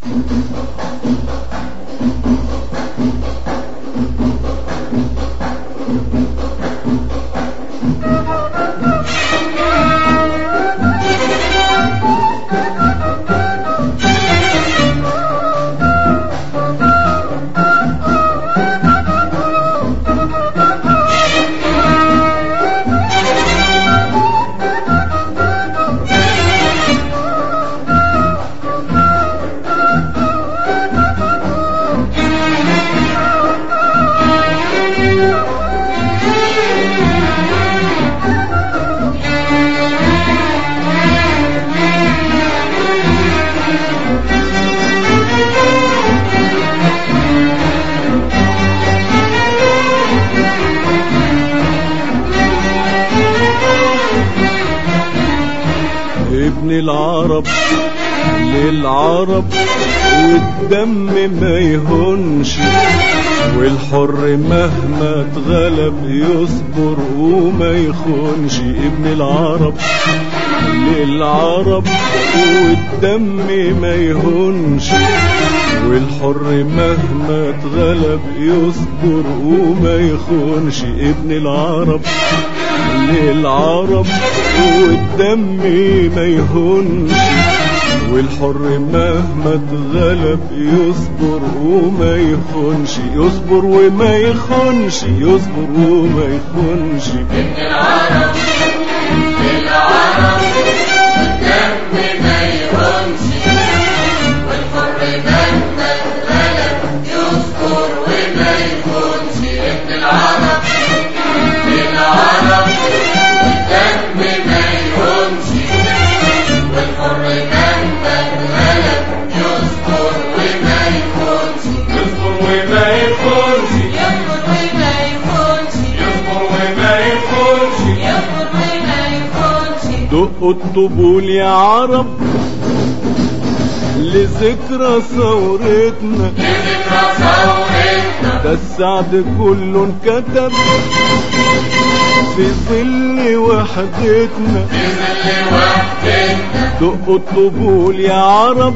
ابن العرب للعرب والدم ما يهونش والحر مهما اتغلب يصبر وما يخونش ابن العرب للعرب والدم ما يهونش والحر مهما اتغلب يصبر وما يخونش ابن العرب للعرب والدم ما يهونش والحر مهما اتغلب يصبر وما يخونش يصبر وما يخونش يصبر وما يخونش ابن العرب للعرب والدم ما يهونش والحر مهما اتغلب يصبر وما يخونش ابن العرب للعرب والدم ما يهونش والحر مهما اتغلب يصبر وما يخونش يصبر وما يخونش يصبر وما يخونش يصبر وما يخونش يصبر وما يخونش دقوا الطبول يا عرب لذكرى ثورتنا لذكرى ثورتنا ده السعد كله انكتب في ظل وحدتنا في ظل وحدتنا دقوا الطبول يا عرب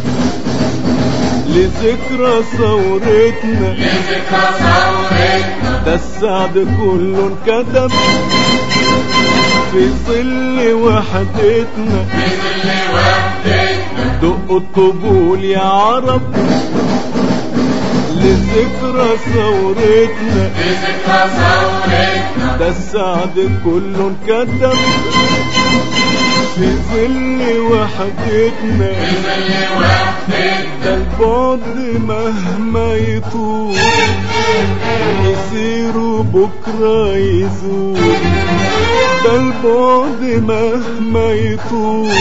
لذكرى ثورتنا لذكرى ثورتنا ده السعد كله انكتب في ظل وحدتنا في ظل وحدتنا دقوا الطبول يا عرب لذكرى ثورتنا في ذكرى ثورتنا ده السعد كله انكتب في ظل وحدتنا في ظل وحدتنا ده البعد مهما يطول يسير بكرة يزول ده البعد مهما يطول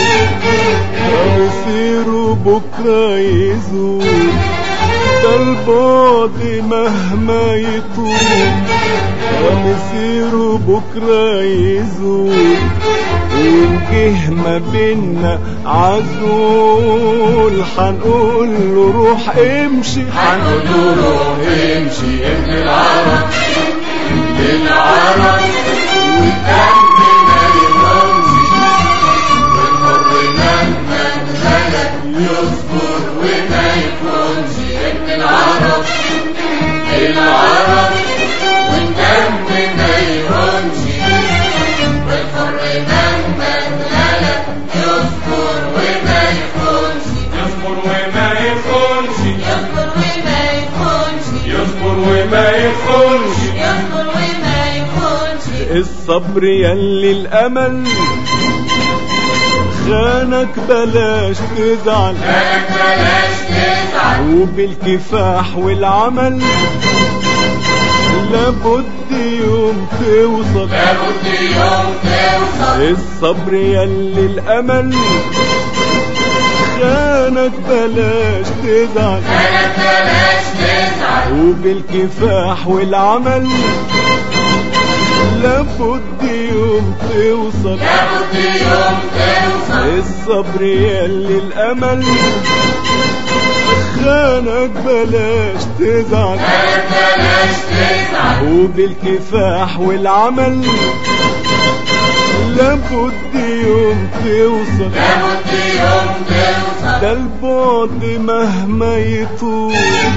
يسير بكرة يزول ده البعد مهما يطول يسير بكرة يزول وإن جه ما بينا عزول حنقول له روح امشي هنقول له امشي ابن العرب للعرب والدم ما يهونش والحر مهما اتغلب يصبر وما يكونش ابن العرب للعرب والدم ما يهونش والحر مهما اتغلب يصبر وما يكونش يصبر وما يخونش يصبر وما يكونش يصبر وما يخونش يصبر وما يكونش الصبر يلي الامل خانك بلاش تزعل بالك بلاش تزعل وبالكفاح والعمل لابد يوم توصل لابد يوم توصل الصبر يلي الامل خانك بلاش تزعل بالك بلاش تزعل وبالكفاح والعمل لابد يوم توصل لابد يوم توصل الصبر يلي الامل خانك بلاش تزعل بالك بلاش تزعل وبالكفاح والعمل لابد يوم توصل لابد يوم توصل ده البعد مهما يطول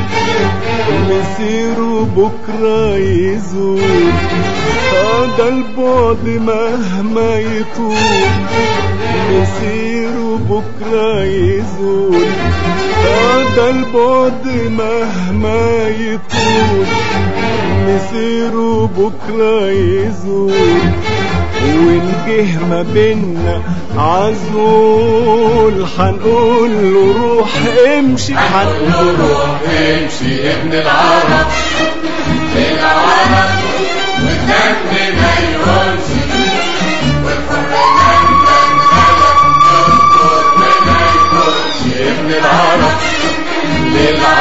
مسيره بكرة يزول آه ده البعد مهما يطول مسيره بكرة يزول آه ده البعد مهما يطول مسيره بكرة يزول وإن جه ما بينا عزول حنقول له روح امشي هنقول حنقول له روح امشي ابن العرب للعرب والدم ما يهونش والحر مهما غلب يذكر وما يكونش ابن العرب للعرب